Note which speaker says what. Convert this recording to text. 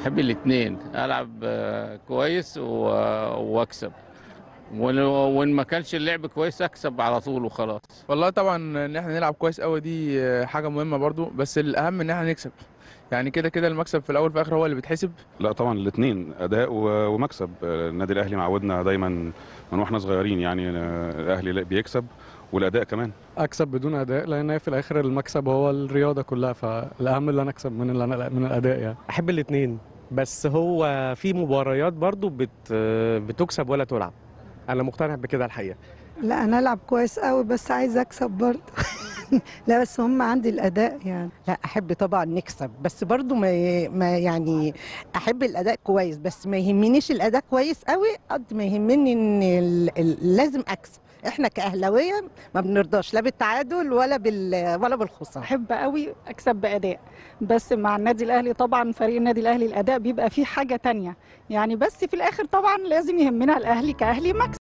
Speaker 1: احب الاثنين العب آه، كويس و- واكسب وإن- وان ما كانش اللعب كويس اكسب على طول وخلاص
Speaker 2: والله طبعا ان احنا نلعب كويس قوي دي حاجه مهمه برضو بس الاهم ان احنا نكسب يعني كده كده المكسب في الاول وفي الاخر هو اللي بيتحسب
Speaker 3: لا طبعا الاثنين اداء و- ومكسب آه، النادي الاهلي معودنا دايما من واحنا صغيرين يعني آه، الاهلي لا بيكسب والاداء كمان
Speaker 4: اكسب بدون اداء لان في الاخر المكسب هو الرياضه كلها فالاهم اللي انا اكسب من اللي أنا من الاداء يعني
Speaker 5: احب الاثنين بس هو في مباريات برضو بت بتكسب ولا تلعب انا مقتنع بكده الحقيقه
Speaker 6: لا انا العب كويس قوي بس عايزه اكسب برضه لا بس هم عندي الاداء يعني
Speaker 7: لا احب طبعا نكسب بس برضو ما, ما يعني احب الاداء كويس بس ما يهمنيش الاداء كويس قوي قد ما يهمني ان ال- ال- لازم اكسب احنا كاهلاويه ما بنرضاش لا بالتعادل ولا بال ولا بالخساره
Speaker 8: احب قوي اكسب باداء بس مع النادي الاهلي طبعا فريق النادي الاهلي الاداء بيبقى فيه حاجه تانية يعني بس في الاخر طبعا لازم يهمنا الاهلي كاهلي مكسب